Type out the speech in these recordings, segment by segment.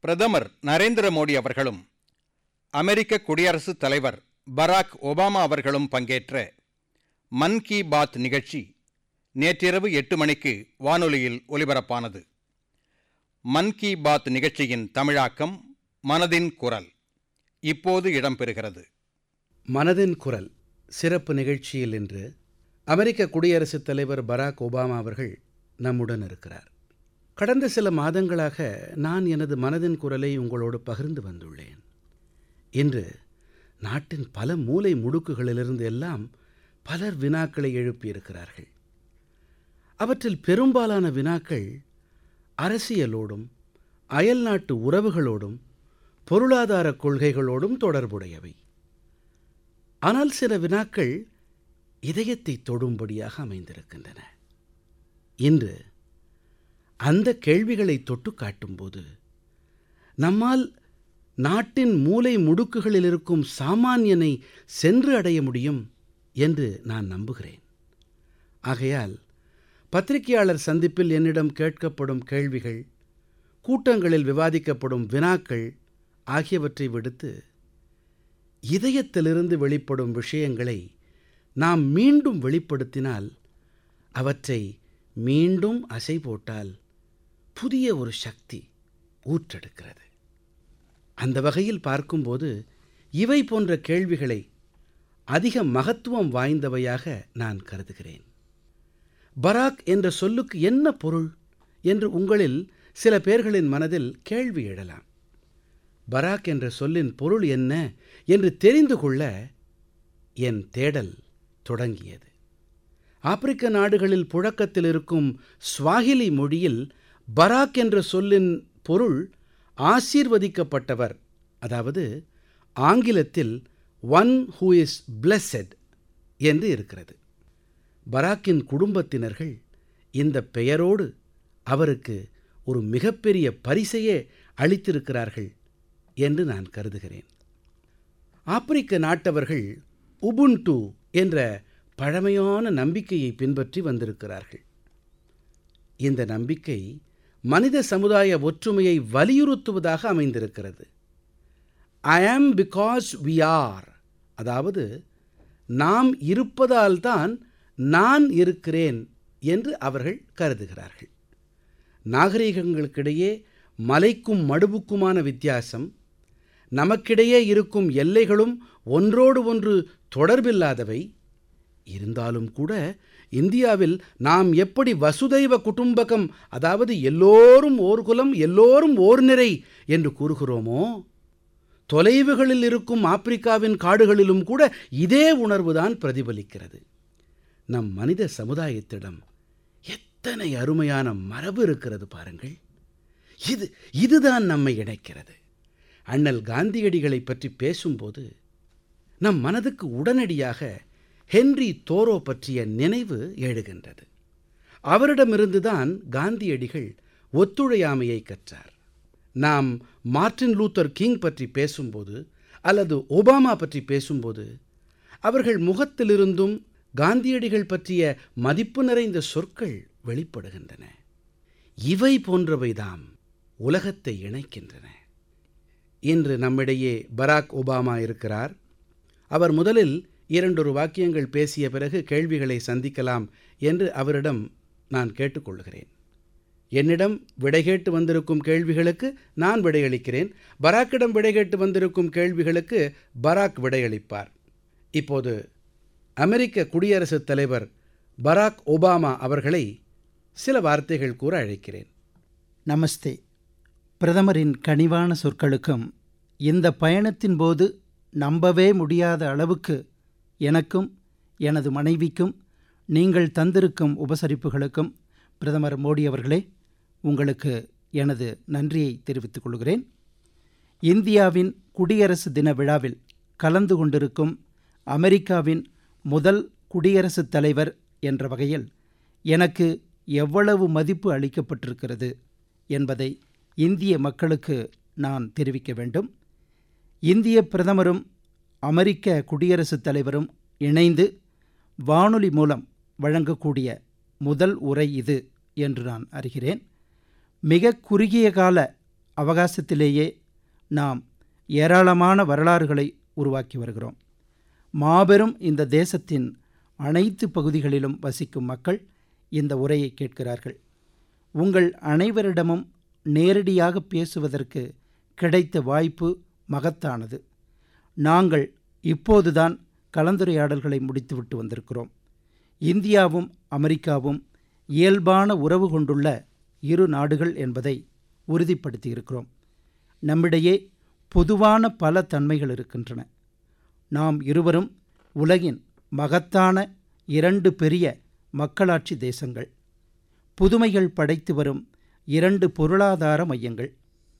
பிரதமர் நரேந்திர மோடி அவர்களும் அமெரிக்க குடியரசுத் தலைவர் பராக் ஒபாமா அவர்களும் பங்கேற்ற மன் கி பாத் நிகழ்ச்சி நேற்றிரவு எட்டு மணிக்கு வானொலியில் ஒலிபரப்பானது மன் கி பாத் நிகழ்ச்சியின் தமிழாக்கம் மனதின் குரல் இப்போது இடம்பெறுகிறது மனதின் குரல் சிறப்பு நிகழ்ச்சியில் இன்று அமெரிக்க குடியரசுத் தலைவர் பராக் ஒபாமா அவர்கள் நம்முடன் இருக்கிறார் கடந்த சில மாதங்களாக நான் எனது மனதின் குரலை உங்களோடு பகிர்ந்து வந்துள்ளேன் இன்று நாட்டின் பல மூலை முடுக்குகளிலிருந்து எல்லாம் பலர் வினாக்களை எழுப்பியிருக்கிறார்கள் அவற்றில் பெரும்பாலான வினாக்கள் அரசியலோடும் அயல்நாட்டு உறவுகளோடும் பொருளாதார கொள்கைகளோடும் தொடர்புடையவை ஆனால் சில வினாக்கள் இதயத்தை தொடும்படியாக அமைந்திருக்கின்றன இன்று அந்த கேள்விகளை தொட்டு காட்டும்போது நம்மால் நாட்டின் மூலை முடுக்குகளில் இருக்கும் சாமானியனை சென்று அடைய முடியும் என்று நான் நம்புகிறேன் ஆகையால் பத்திரிகையாளர் சந்திப்பில் என்னிடம் கேட்கப்படும் கேள்விகள் கூட்டங்களில் விவாதிக்கப்படும் வினாக்கள் ஆகியவற்றை விடுத்து இதயத்திலிருந்து வெளிப்படும் விஷயங்களை நாம் மீண்டும் வெளிப்படுத்தினால் அவற்றை மீண்டும் அசை போட்டால் புதிய ஒரு சக்தி ஊற்றெடுக்கிறது அந்த வகையில் பார்க்கும்போது இவை போன்ற கேள்விகளை அதிக மகத்துவம் வாய்ந்தவையாக நான் கருதுகிறேன் பராக் என்ற சொல்லுக்கு என்ன பொருள் என்று உங்களில் சில பேர்களின் மனதில் கேள்வி எழலாம் பராக் என்ற சொல்லின் பொருள் என்ன என்று தெரிந்து கொள்ள என் தேடல் தொடங்கியது ஆப்பிரிக்க நாடுகளில் புழக்கத்தில் இருக்கும் ஸ்வாஹிலி மொழியில் பராக் என்ற சொல்லின் பொருள் ஆசீர்வதிக்கப்பட்டவர் அதாவது ஆங்கிலத்தில் ஒன் ஹூ இஸ் பிளெஸட் என்று இருக்கிறது பராக்கின் குடும்பத்தினர்கள் இந்த பெயரோடு அவருக்கு ஒரு மிகப்பெரிய பரிசையே அளித்திருக்கிறார்கள் என்று நான் கருதுகிறேன் ஆப்பிரிக்க நாட்டவர்கள் உபுண்டு என்ற பழமையான நம்பிக்கையை பின்பற்றி வந்திருக்கிறார்கள் இந்த நம்பிக்கை மனித சமுதாய ஒற்றுமையை வலியுறுத்துவதாக அமைந்திருக்கிறது ஐ ஆம் பிகாஸ் வி ஆர் அதாவது நாம் இருப்பதால் தான் நான் இருக்கிறேன் என்று அவர்கள் கருதுகிறார்கள் நாகரிகங்களுக்கிடையே மலைக்கும் மடுவுக்குமான வித்தியாசம் நமக்கிடையே இருக்கும் எல்லைகளும் ஒன்றோடு ஒன்று தொடர்பில்லாதவை இருந்தாலும் கூட இந்தியாவில் நாம் எப்படி வசுதைவ குடும்பகம் அதாவது எல்லோரும் ஓர் குலம் எல்லோரும் ஓர் நிறை என்று கூறுகிறோமோ தொலைவுகளில் இருக்கும் ஆப்பிரிக்காவின் காடுகளிலும் கூட இதே உணர்வுதான் பிரதிபலிக்கிறது நம் மனித சமுதாயத்திடம் எத்தனை அருமையான மரபு இருக்கிறது பாருங்கள் இது இதுதான் நம்மை இணைக்கிறது அண்ணல் காந்தியடிகளை பற்றி பேசும்போது நம் மனதுக்கு உடனடியாக ஹென்றி தோரோ பற்றிய நினைவு எழுகின்றது அவரிடமிருந்துதான் காந்தியடிகள் ஒத்துழையாமையை கற்றார் நாம் மார்ட்டின் லூத்தர் கிங் பற்றி பேசும்போது அல்லது ஒபாமா பற்றி பேசும்போது அவர்கள் முகத்திலிருந்தும் காந்தியடிகள் பற்றிய மதிப்பு நிறைந்த சொற்கள் வெளிப்படுகின்றன இவை போன்றவைதாம் உலகத்தை இணைக்கின்றன இன்று நம்மிடையே பராக் ஒபாமா இருக்கிறார் அவர் முதலில் இரண்டொரு வாக்கியங்கள் பேசிய பிறகு கேள்விகளை சந்திக்கலாம் என்று அவரிடம் நான் கேட்டுக்கொள்கிறேன் என்னிடம் விடை கேட்டு வந்திருக்கும் கேள்விகளுக்கு நான் விடையளிக்கிறேன் பராக்கிடம் விடை கேட்டு வந்திருக்கும் கேள்விகளுக்கு பராக் விடையளிப்பார் இப்போது அமெரிக்க குடியரசுத் தலைவர் பராக் ஒபாமா அவர்களை சில வார்த்தைகள் கூற அழைக்கிறேன் நமஸ்தே பிரதமரின் கனிவான சொற்களுக்கும் இந்த பயணத்தின் போது நம்பவே முடியாத அளவுக்கு எனக்கும் எனது மனைவிக்கும் நீங்கள் தந்திருக்கும் உபசரிப்புகளுக்கும் பிரதமர் மோடி அவர்களே உங்களுக்கு எனது நன்றியை தெரிவித்துக் கொள்கிறேன் இந்தியாவின் குடியரசு தின விழாவில் கலந்து கொண்டிருக்கும் அமெரிக்காவின் முதல் குடியரசுத் தலைவர் என்ற வகையில் எனக்கு எவ்வளவு மதிப்பு அளிக்கப்பட்டிருக்கிறது என்பதை இந்திய மக்களுக்கு நான் தெரிவிக்க வேண்டும் இந்திய பிரதமரும் அமெரிக்க குடியரசுத் தலைவரும் இணைந்து வானொலி மூலம் வழங்கக்கூடிய முதல் உரை இது என்று நான் அறிகிறேன் மிக குறுகிய கால அவகாசத்திலேயே நாம் ஏராளமான வரலாறுகளை உருவாக்கி வருகிறோம் மாபெரும் இந்த தேசத்தின் அனைத்து பகுதிகளிலும் வசிக்கும் மக்கள் இந்த உரையை கேட்கிறார்கள் உங்கள் அனைவரிடமும் நேரடியாக பேசுவதற்கு கிடைத்த வாய்ப்பு மகத்தானது நாங்கள் இப்போதுதான் கலந்துரையாடல்களை முடித்துவிட்டு வந்திருக்கிறோம் இந்தியாவும் அமெரிக்காவும் இயல்பான உறவு கொண்டுள்ள இரு நாடுகள் என்பதை உறுதிப்படுத்தியிருக்கிறோம் நம்மிடையே பொதுவான பல தன்மைகள் இருக்கின்றன நாம் இருவரும் உலகின் மகத்தான இரண்டு பெரிய மக்களாட்சி தேசங்கள் புதுமைகள் படைத்து வரும் இரண்டு பொருளாதார மையங்கள்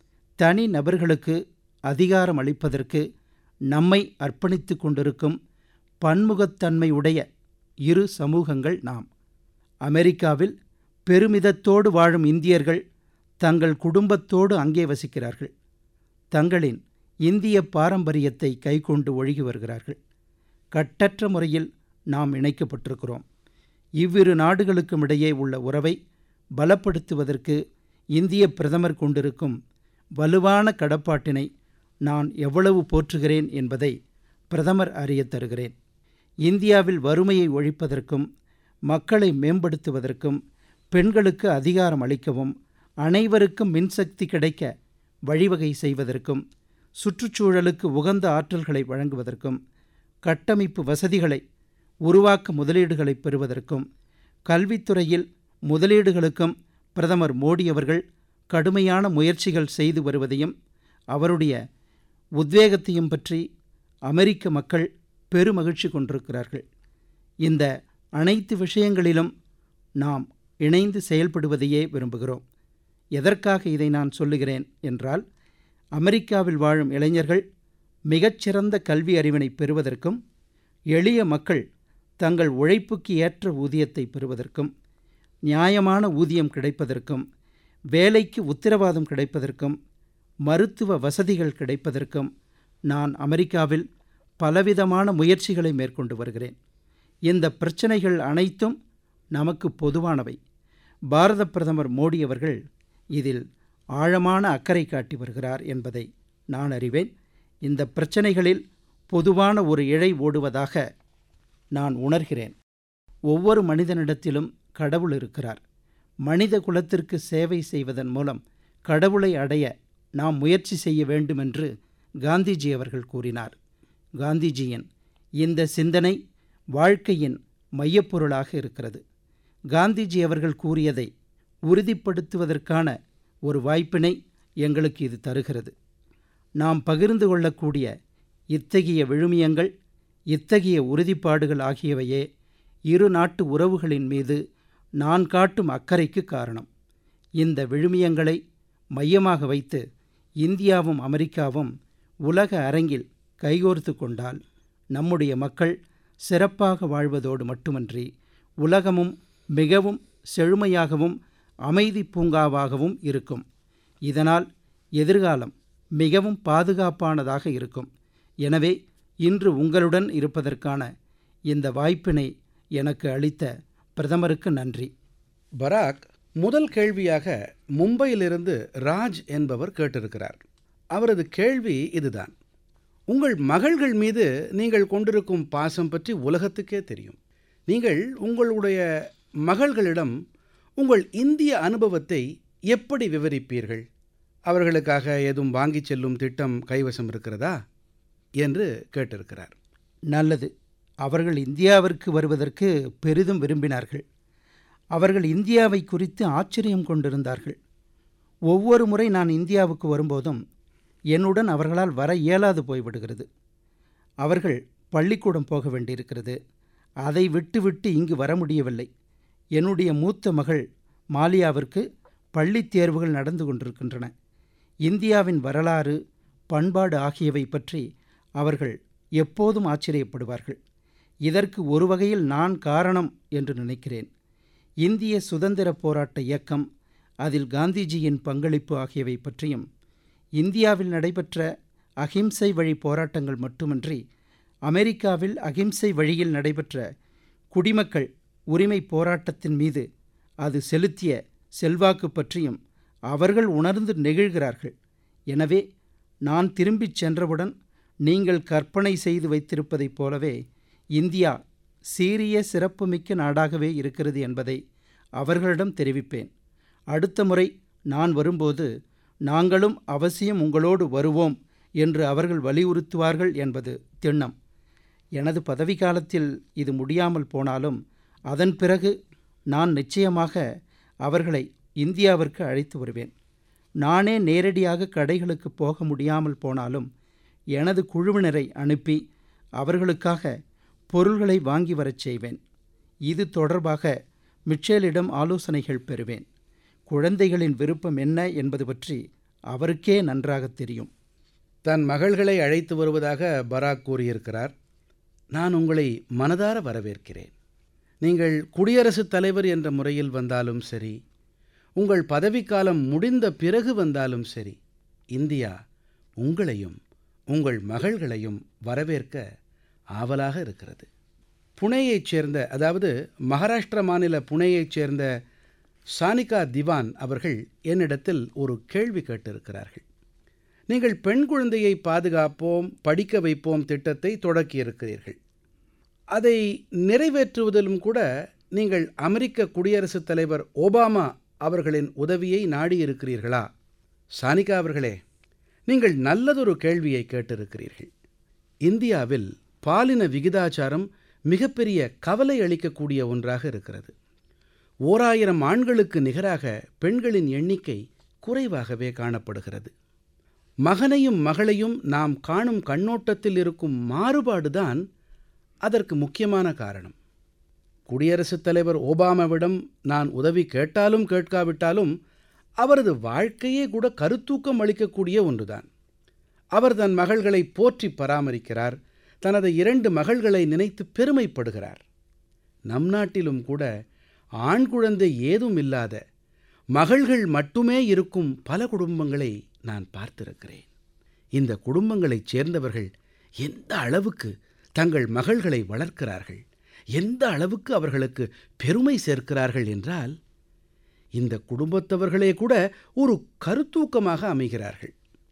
தனி நபர்களுக்கு அதிகாரம் அளிப்பதற்கு நம்மை அர்ப்பணித்து கொண்டிருக்கும் பன்முகத்தன்மையுடைய இரு சமூகங்கள் நாம் அமெரிக்காவில் பெருமிதத்தோடு வாழும் இந்தியர்கள் தங்கள் குடும்பத்தோடு அங்கே வசிக்கிறார்கள் தங்களின் இந்திய பாரம்பரியத்தை கைக்கொண்டு ஒழுகி வருகிறார்கள் கட்டற்ற முறையில் நாம் இணைக்கப்பட்டிருக்கிறோம் இவ்விரு நாடுகளுக்கும் இடையே உள்ள உறவை பலப்படுத்துவதற்கு இந்திய பிரதமர் கொண்டிருக்கும் வலுவான கடப்பாட்டினை நான் எவ்வளவு போற்றுகிறேன் என்பதை பிரதமர் அறியத் தருகிறேன் இந்தியாவில் வறுமையை ஒழிப்பதற்கும் மக்களை மேம்படுத்துவதற்கும் பெண்களுக்கு அதிகாரம் அளிக்கவும் அனைவருக்கும் மின்சக்தி கிடைக்க வழிவகை செய்வதற்கும் சுற்றுச்சூழலுக்கு உகந்த ஆற்றல்களை வழங்குவதற்கும் கட்டமைப்பு வசதிகளை உருவாக்க முதலீடுகளை பெறுவதற்கும் கல்வித்துறையில் முதலீடுகளுக்கும் பிரதமர் மோடி அவர்கள் கடுமையான முயற்சிகள் செய்து வருவதையும் அவருடைய உத்வேகத்தையும் பற்றி அமெரிக்க மக்கள் பெருமகிழ்ச்சி கொண்டிருக்கிறார்கள் இந்த அனைத்து விஷயங்களிலும் நாம் இணைந்து செயல்படுவதையே விரும்புகிறோம் எதற்காக இதை நான் சொல்லுகிறேன் என்றால் அமெரிக்காவில் வாழும் இளைஞர்கள் மிகச்சிறந்த கல்வி அறிவினை பெறுவதற்கும் எளிய மக்கள் தங்கள் உழைப்புக்கு ஏற்ற ஊதியத்தை பெறுவதற்கும் நியாயமான ஊதியம் கிடைப்பதற்கும் வேலைக்கு உத்தரவாதம் கிடைப்பதற்கும் மருத்துவ வசதிகள் கிடைப்பதற்கும் நான் அமெரிக்காவில் பலவிதமான முயற்சிகளை மேற்கொண்டு வருகிறேன் இந்த பிரச்சனைகள் அனைத்தும் நமக்கு பொதுவானவை பாரத பிரதமர் மோடி அவர்கள் இதில் ஆழமான அக்கறை காட்டி வருகிறார் என்பதை நான் அறிவேன் இந்த பிரச்சனைகளில் பொதுவான ஒரு இழை ஓடுவதாக நான் உணர்கிறேன் ஒவ்வொரு மனிதனிடத்திலும் கடவுள் இருக்கிறார் மனித குலத்திற்கு சேவை செய்வதன் மூலம் கடவுளை அடைய நாம் முயற்சி செய்ய வேண்டுமென்று காந்திஜி அவர்கள் கூறினார் காந்திஜியின் இந்த சிந்தனை வாழ்க்கையின் மையப்பொருளாக இருக்கிறது காந்திஜி அவர்கள் கூறியதை உறுதிப்படுத்துவதற்கான ஒரு வாய்ப்பினை எங்களுக்கு இது தருகிறது நாம் பகிர்ந்து கொள்ளக்கூடிய இத்தகைய விழுமியங்கள் இத்தகைய உறுதிப்பாடுகள் ஆகியவையே இரு நாட்டு உறவுகளின் மீது நான் காட்டும் அக்கறைக்கு காரணம் இந்த விழுமியங்களை மையமாக வைத்து இந்தியாவும் அமெரிக்காவும் உலக அரங்கில் கைகோர்த்து கொண்டால் நம்முடைய மக்கள் சிறப்பாக வாழ்வதோடு மட்டுமன்றி உலகமும் மிகவும் செழுமையாகவும் அமைதி பூங்காவாகவும் இருக்கும் இதனால் எதிர்காலம் மிகவும் பாதுகாப்பானதாக இருக்கும் எனவே இன்று உங்களுடன் இருப்பதற்கான இந்த வாய்ப்பினை எனக்கு அளித்த பிரதமருக்கு நன்றி பராக் முதல் கேள்வியாக மும்பையிலிருந்து ராஜ் என்பவர் கேட்டிருக்கிறார் அவரது கேள்வி இதுதான் உங்கள் மகள்கள் மீது நீங்கள் கொண்டிருக்கும் பாசம் பற்றி உலகத்துக்கே தெரியும் நீங்கள் உங்களுடைய மகள்களிடம் உங்கள் இந்திய அனுபவத்தை எப்படி விவரிப்பீர்கள் அவர்களுக்காக ஏதும் வாங்கிச் செல்லும் திட்டம் கைவசம் இருக்கிறதா என்று கேட்டிருக்கிறார் நல்லது அவர்கள் இந்தியாவிற்கு வருவதற்கு பெரிதும் விரும்பினார்கள் அவர்கள் இந்தியாவை குறித்து ஆச்சரியம் கொண்டிருந்தார்கள் ஒவ்வொரு முறை நான் இந்தியாவுக்கு வரும்போதும் என்னுடன் அவர்களால் வர இயலாது போய்விடுகிறது அவர்கள் பள்ளிக்கூடம் போக வேண்டியிருக்கிறது அதை விட்டு விட்டு இங்கு வர முடியவில்லை என்னுடைய மூத்த மகள் மாலியாவிற்கு பள்ளித் தேர்வுகள் நடந்து கொண்டிருக்கின்றன இந்தியாவின் வரலாறு பண்பாடு ஆகியவை பற்றி அவர்கள் எப்போதும் ஆச்சரியப்படுவார்கள் இதற்கு ஒரு வகையில் நான் காரணம் என்று நினைக்கிறேன் இந்திய சுதந்திர போராட்ட இயக்கம் அதில் காந்திஜியின் பங்களிப்பு ஆகியவை பற்றியும் இந்தியாவில் நடைபெற்ற அகிம்சை வழி போராட்டங்கள் மட்டுமன்றி அமெரிக்காவில் அகிம்சை வழியில் நடைபெற்ற குடிமக்கள் உரிமை போராட்டத்தின் மீது அது செலுத்திய செல்வாக்கு பற்றியும் அவர்கள் உணர்ந்து நெகிழ்கிறார்கள் எனவே நான் திரும்பிச் சென்றவுடன் நீங்கள் கற்பனை செய்து வைத்திருப்பதைப் போலவே இந்தியா சீரிய சிறப்புமிக்க நாடாகவே இருக்கிறது என்பதை அவர்களிடம் தெரிவிப்பேன் அடுத்த முறை நான் வரும்போது நாங்களும் அவசியம் உங்களோடு வருவோம் என்று அவர்கள் வலியுறுத்துவார்கள் என்பது திண்ணம் எனது பதவி காலத்தில் இது முடியாமல் போனாலும் அதன் பிறகு நான் நிச்சயமாக அவர்களை இந்தியாவிற்கு அழைத்து வருவேன் நானே நேரடியாக கடைகளுக்கு போக முடியாமல் போனாலும் எனது குழுவினரை அனுப்பி அவர்களுக்காக பொருள்களை வாங்கி வரச் செய்வேன் இது தொடர்பாக மிச்சேலிடம் ஆலோசனைகள் பெறுவேன் குழந்தைகளின் விருப்பம் என்ன என்பது பற்றி அவருக்கே நன்றாக தெரியும் தன் மகள்களை அழைத்து வருவதாக பராக் கூறியிருக்கிறார் நான் உங்களை மனதார வரவேற்கிறேன் நீங்கள் குடியரசுத் தலைவர் என்ற முறையில் வந்தாலும் சரி உங்கள் பதவிக்காலம் முடிந்த பிறகு வந்தாலும் சரி இந்தியா உங்களையும் உங்கள் மகள்களையும் வரவேற்க ஆவலாக இருக்கிறது புனேயைச் சேர்ந்த அதாவது மகாராஷ்டிர மாநில புனேயைச் சேர்ந்த சானிகா திவான் அவர்கள் என்னிடத்தில் ஒரு கேள்வி கேட்டிருக்கிறார்கள் நீங்கள் பெண் குழந்தையை பாதுகாப்போம் படிக்க வைப்போம் திட்டத்தை தொடக்கியிருக்கிறீர்கள் அதை நிறைவேற்றுவதிலும் கூட நீங்கள் அமெரிக்க குடியரசுத் தலைவர் ஒபாமா அவர்களின் உதவியை நாடியிருக்கிறீர்களா சானிகா அவர்களே நீங்கள் நல்லதொரு கேள்வியை கேட்டிருக்கிறீர்கள் இந்தியாவில் பாலின விகிதாச்சாரம் மிகப்பெரிய கவலை அளிக்கக்கூடிய ஒன்றாக இருக்கிறது ஓராயிரம் ஆண்களுக்கு நிகராக பெண்களின் எண்ணிக்கை குறைவாகவே காணப்படுகிறது மகனையும் மகளையும் நாம் காணும் கண்ணோட்டத்தில் இருக்கும் மாறுபாடுதான் அதற்கு முக்கியமான காரணம் குடியரசுத் தலைவர் ஓபாமாவிடம் நான் உதவி கேட்டாலும் கேட்காவிட்டாலும் அவரது வாழ்க்கையே கூட கருத்தூக்கம் அளிக்கக்கூடிய ஒன்றுதான் அவர் தன் மகள்களை போற்றி பராமரிக்கிறார் தனது இரண்டு மகள்களை நினைத்து பெருமைப்படுகிறார் நம் நாட்டிலும் கூட ஆண் குழந்தை ஏதும் இல்லாத மகள்கள் மட்டுமே இருக்கும் பல குடும்பங்களை நான் பார்த்திருக்கிறேன் இந்த குடும்பங்களைச் சேர்ந்தவர்கள் எந்த அளவுக்கு தங்கள் மகள்களை வளர்க்கிறார்கள் எந்த அளவுக்கு அவர்களுக்கு பெருமை சேர்க்கிறார்கள் என்றால் இந்த குடும்பத்தவர்களே கூட ஒரு கருத்தூக்கமாக அமைகிறார்கள்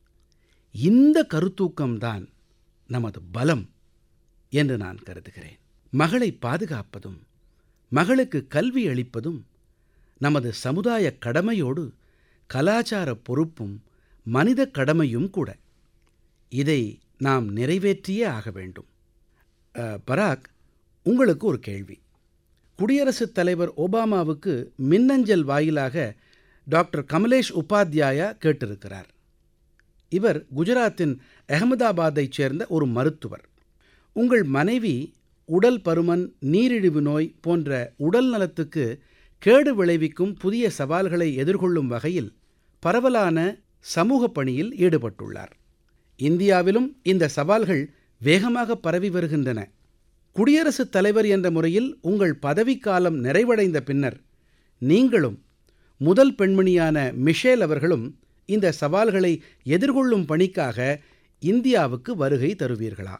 இந்த கருத்தூக்கம்தான் நமது பலம் என்று நான் கருதுகிறேன் மகளை பாதுகாப்பதும் மகளுக்கு கல்வி அளிப்பதும் நமது சமுதாய கடமையோடு கலாச்சார பொறுப்பும் மனித கடமையும் கூட இதை நாம் நிறைவேற்றியே ஆக வேண்டும் அஹ், பராக் உங்களுக்கு ஒரு கேள்வி குடியரசுத் தலைவர் ஒபாமாவுக்கு மின்னஞ்சல் வாயிலாக டாக்டர் கமலேஷ் உபாத்யாயா கேட்டிருக்கிறார் இவர் குஜராத்தின் அகமதாபாத்தைச் சேர்ந்த ஒரு மருத்துவர் உங்கள் மனைவி உடல் பருமன் நீரிழிவு நோய் போன்ற உடல் நலத்துக்கு கேடு விளைவிக்கும் புதிய சவால்களை எதிர்கொள்ளும் வகையில் பரவலான சமூக பணியில் ஈடுபட்டுள்ளார் இந்தியாவிலும் இந்த சவால்கள் வேகமாக பரவி வருகின்றன குடியரசுத் தலைவர் என்ற முறையில் உங்கள் பதவிக்காலம் நிறைவடைந்த பின்னர் நீங்களும் முதல் பெண்மணியான மிஷேல் அவர்களும் இந்த சவால்களை எதிர்கொள்ளும் பணிக்காக இந்தியாவுக்கு வருகை தருவீர்களா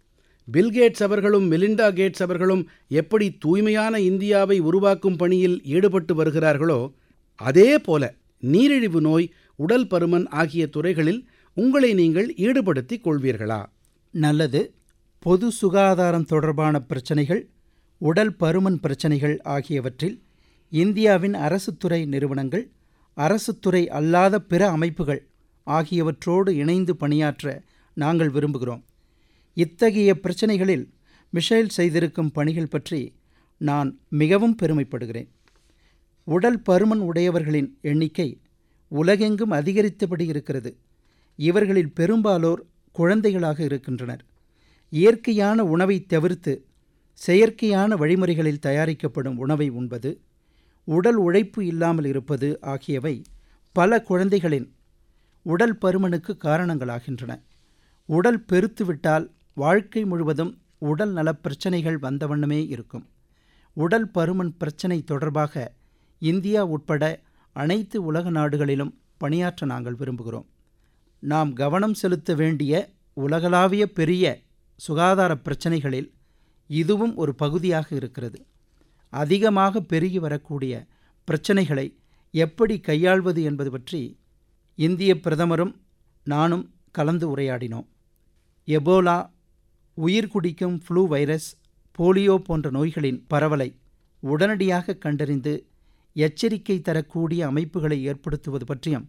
பில் கேட்ஸ் அவர்களும் மிலிண்டா கேட்ஸ் அவர்களும் எப்படி தூய்மையான இந்தியாவை உருவாக்கும் பணியில் ஈடுபட்டு வருகிறார்களோ அதே போல நீரிழிவு நோய் உடல் பருமன் ஆகிய துறைகளில் உங்களை நீங்கள் ஈடுபடுத்திக் கொள்வீர்களா நல்லது பொது சுகாதாரம் தொடர்பான பிரச்சனைகள் உடல் பருமன் பிரச்சனைகள் ஆகியவற்றில் இந்தியாவின் அரசுத்துறை நிறுவனங்கள் அரசுத்துறை அல்லாத பிற அமைப்புகள் ஆகியவற்றோடு இணைந்து பணியாற்ற நாங்கள் விரும்புகிறோம் இத்தகைய பிரச்சனைகளில் மிஷேல் செய்திருக்கும் பணிகள் பற்றி நான் மிகவும் பெருமைப்படுகிறேன் உடல் பருமன் உடையவர்களின் எண்ணிக்கை உலகெங்கும் அதிகரித்தபடி இருக்கிறது இவர்களில் பெரும்பாலோர் குழந்தைகளாக இருக்கின்றனர் இயற்கையான உணவை தவிர்த்து செயற்கையான வழிமுறைகளில் தயாரிக்கப்படும் உணவை உண்பது உடல் உழைப்பு இல்லாமல் இருப்பது ஆகியவை பல குழந்தைகளின் உடல் பருமனுக்கு காரணங்களாகின்றன உடல் பெருத்துவிட்டால் வாழ்க்கை முழுவதும் உடல் நலப் பிரச்சனைகள் வந்தவண்ணமே இருக்கும் உடல் பருமன் பிரச்சனை தொடர்பாக இந்தியா உட்பட அனைத்து உலக நாடுகளிலும் பணியாற்ற நாங்கள் விரும்புகிறோம் நாம் கவனம் செலுத்த வேண்டிய உலகளாவிய பெரிய சுகாதார பிரச்சனைகளில் இதுவும் ஒரு பகுதியாக இருக்கிறது அதிகமாக பெருகி வரக்கூடிய பிரச்சனைகளை எப்படி கையாள்வது என்பது பற்றி இந்திய பிரதமரும் நானும் கலந்து உரையாடினோம் எபோலா உயிர் குடிக்கும் ஃப்ளூ வைரஸ் போலியோ போன்ற நோய்களின் பரவலை உடனடியாக கண்டறிந்து எச்சரிக்கை தரக்கூடிய அமைப்புகளை ஏற்படுத்துவது பற்றியும்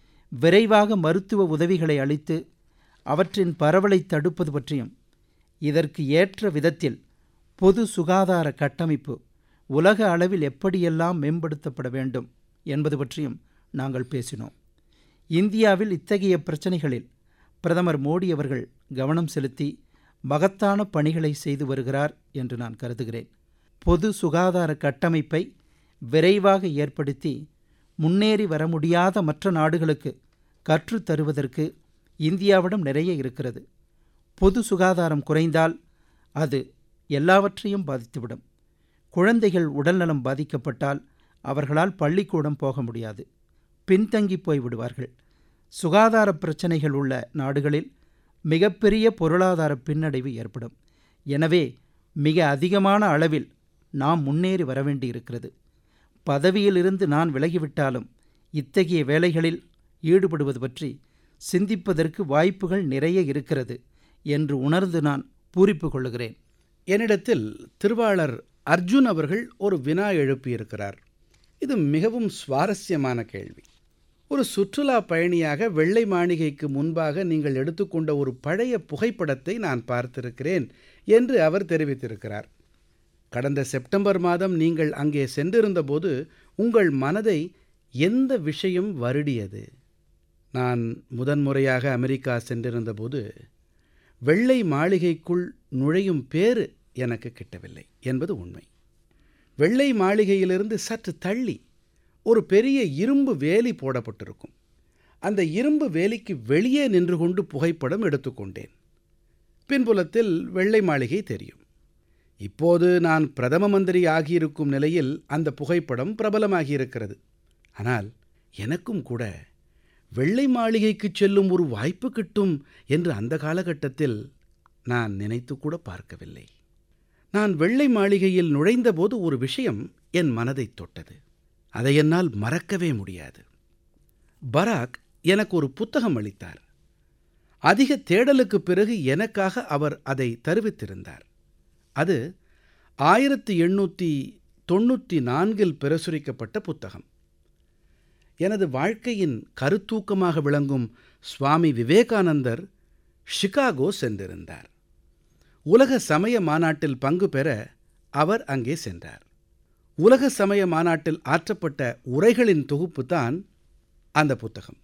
விரைவாக மருத்துவ உதவிகளை அளித்து அவற்றின் பரவலை தடுப்பது பற்றியும் இதற்கு ஏற்ற விதத்தில் பொது சுகாதார கட்டமைப்பு உலக அளவில் எப்படியெல்லாம் மேம்படுத்தப்பட வேண்டும் என்பது பற்றியும் நாங்கள் பேசினோம் இந்தியாவில் இத்தகைய பிரச்சனைகளில் பிரதமர் மோடி அவர்கள் கவனம் செலுத்தி மகத்தான பணிகளை செய்து வருகிறார் என்று நான் கருதுகிறேன் பொது சுகாதார கட்டமைப்பை விரைவாக ஏற்படுத்தி முன்னேறி வர முடியாத மற்ற நாடுகளுக்கு கற்றுத் தருவதற்கு இந்தியாவிடம் நிறைய இருக்கிறது பொது சுகாதாரம் குறைந்தால் அது எல்லாவற்றையும் பாதித்துவிடும் குழந்தைகள் உடல்நலம் பாதிக்கப்பட்டால் அவர்களால் பள்ளிக்கூடம் போக முடியாது பின்தங்கி போய் விடுவார்கள் சுகாதார பிரச்சனைகள் உள்ள நாடுகளில் மிகப்பெரிய பொருளாதார பின்னடைவு ஏற்படும் எனவே மிக அதிகமான அளவில் நாம் முன்னேறி வர வேண்டியிருக்கிறது பதவியிலிருந்து நான் விலகிவிட்டாலும் இத்தகைய வேலைகளில் ஈடுபடுவது பற்றி சிந்திப்பதற்கு வாய்ப்புகள் நிறைய இருக்கிறது என்று உணர்ந்து நான் பூரிப்பு கொள்ளுகிறேன் என்னிடத்தில் திருவாளர் அர்ஜுன் அவர்கள் ஒரு வினா எழுப்பியிருக்கிறார் இது மிகவும் சுவாரஸ்யமான கேள்வி ஒரு சுற்றுலா பயணியாக வெள்ளை மாளிகைக்கு முன்பாக நீங்கள் எடுத்துக்கொண்ட ஒரு பழைய புகைப்படத்தை நான் பார்த்திருக்கிறேன் என்று அவர் தெரிவித்திருக்கிறார் கடந்த செப்டம்பர் மாதம் நீங்கள் அங்கே சென்றிருந்தபோது உங்கள் மனதை எந்த விஷயம் வருடியது நான் முதன்முறையாக அமெரிக்கா சென்றிருந்தபோது வெள்ளை மாளிகைக்குள் நுழையும் பேறு எனக்கு கிட்டவில்லை என்பது உண்மை வெள்ளை மாளிகையிலிருந்து சற்று தள்ளி ஒரு பெரிய இரும்பு வேலி போடப்பட்டிருக்கும் அந்த இரும்பு வேலிக்கு வெளியே நின்று கொண்டு புகைப்படம் எடுத்துக்கொண்டேன் பின்புலத்தில் வெள்ளை மாளிகை தெரியும் இப்போது நான் பிரதம மந்திரி ஆகியிருக்கும் நிலையில் அந்த புகைப்படம் பிரபலமாகியிருக்கிறது ஆனால் எனக்கும் கூட வெள்ளை மாளிகைக்கு செல்லும் ஒரு வாய்ப்பு கிட்டும் என்று அந்த காலகட்டத்தில் நான் நினைத்து கூட பார்க்கவில்லை நான் வெள்ளை மாளிகையில் நுழைந்தபோது ஒரு விஷயம் என் மனதை தொட்டது அதை என்னால் மறக்கவே முடியாது பராக் எனக்கு ஒரு புத்தகம் அளித்தார் அதிக தேடலுக்குப் பிறகு எனக்காக அவர் அதை தருவித்திருந்தார் அது ஆயிரத்தி எண்ணூற்றி தொண்ணூற்றி நான்கில் பிரசுரிக்கப்பட்ட புத்தகம் எனது வாழ்க்கையின் கருத்தூக்கமாக விளங்கும் சுவாமி விவேகானந்தர் சிகாகோ சென்றிருந்தார் உலக சமய மாநாட்டில் பங்கு பெற அவர் அங்கே சென்றார் உலக சமய மாநாட்டில் ஆற்றப்பட்ட உரைகளின் தொகுப்பு தான் அந்த புத்தகம்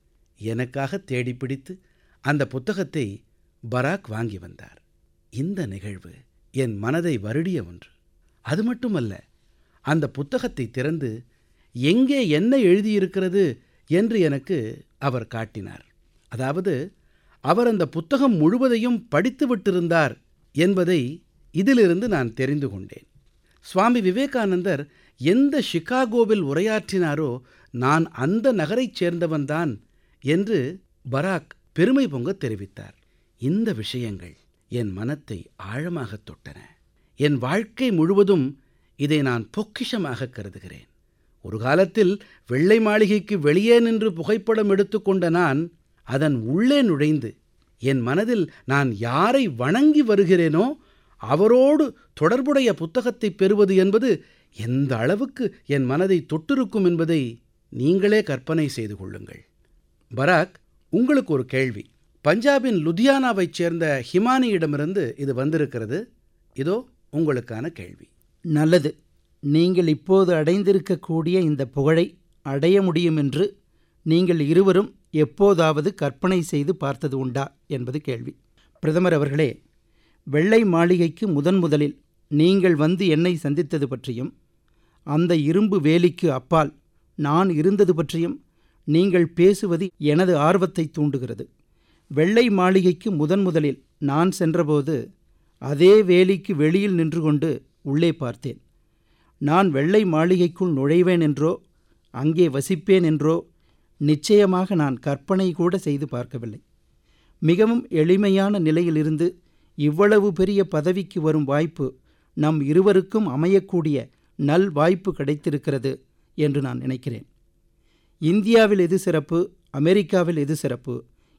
எனக்காக தேடிப்பிடித்து அந்த புத்தகத்தை பராக் வாங்கி வந்தார் இந்த நிகழ்வு என் மனதை வருடிய ஒன்று அது மட்டுமல்ல அந்த புத்தகத்தை திறந்து எங்கே என்ன எழுதியிருக்கிறது என்று எனக்கு அவர் காட்டினார் அதாவது அவர் அந்த புத்தகம் முழுவதையும் படித்து விட்டிருந்தார் என்பதை இதிலிருந்து நான் தெரிந்து கொண்டேன் சுவாமி விவேகானந்தர் எந்த சிகாகோவில் உரையாற்றினாரோ நான் அந்த நகரைச் சேர்ந்தவன்தான் என்று பராக் பெருமை பொங்க தெரிவித்தார் இந்த விஷயங்கள் என் மனத்தை ஆழமாகத் தொட்டன என் வாழ்க்கை முழுவதும் இதை நான் பொக்கிஷமாக கருதுகிறேன் ஒரு காலத்தில் வெள்ளை மாளிகைக்கு வெளியே நின்று புகைப்படம் எடுத்துக்கொண்ட நான் அதன் உள்ளே நுழைந்து என் மனதில் நான் யாரை வணங்கி வருகிறேனோ அவரோடு தொடர்புடைய புத்தகத்தை பெறுவது என்பது எந்த அளவுக்கு என் மனதை தொட்டிருக்கும் என்பதை நீங்களே கற்பனை செய்து கொள்ளுங்கள் பராக் உங்களுக்கு ஒரு கேள்வி பஞ்சாபின் லுதியானாவைச் சேர்ந்த ஹிமானியிடமிருந்து இது வந்திருக்கிறது இதோ உங்களுக்கான கேள்வி நல்லது நீங்கள் இப்போது அடைந்திருக்கக்கூடிய இந்த புகழை அடைய முடியும் என்று நீங்கள் இருவரும் எப்போதாவது கற்பனை செய்து பார்த்தது உண்டா என்பது கேள்வி பிரதமர் அவர்களே வெள்ளை மாளிகைக்கு முதன் முதலில் நீங்கள் வந்து என்னை சந்தித்தது பற்றியும் அந்த இரும்பு வேலிக்கு அப்பால் நான் இருந்தது பற்றியும் நீங்கள் பேசுவது எனது ஆர்வத்தை தூண்டுகிறது வெள்ளை மாளிகைக்கு முதன் முதலில் நான் சென்றபோது அதே வேலிக்கு வெளியில் நின்று கொண்டு உள்ளே பார்த்தேன் நான் வெள்ளை மாளிகைக்குள் நுழைவேன் என்றோ அங்கே வசிப்பேன் என்றோ நிச்சயமாக நான் கற்பனை கூட செய்து பார்க்கவில்லை மிகவும் எளிமையான நிலையிலிருந்து இவ்வளவு பெரிய பதவிக்கு வரும் வாய்ப்பு நம் இருவருக்கும் அமையக்கூடிய நல் வாய்ப்பு கிடைத்திருக்கிறது என்று நான் நினைக்கிறேன் இந்தியாவில் எது சிறப்பு அமெரிக்காவில் எது சிறப்பு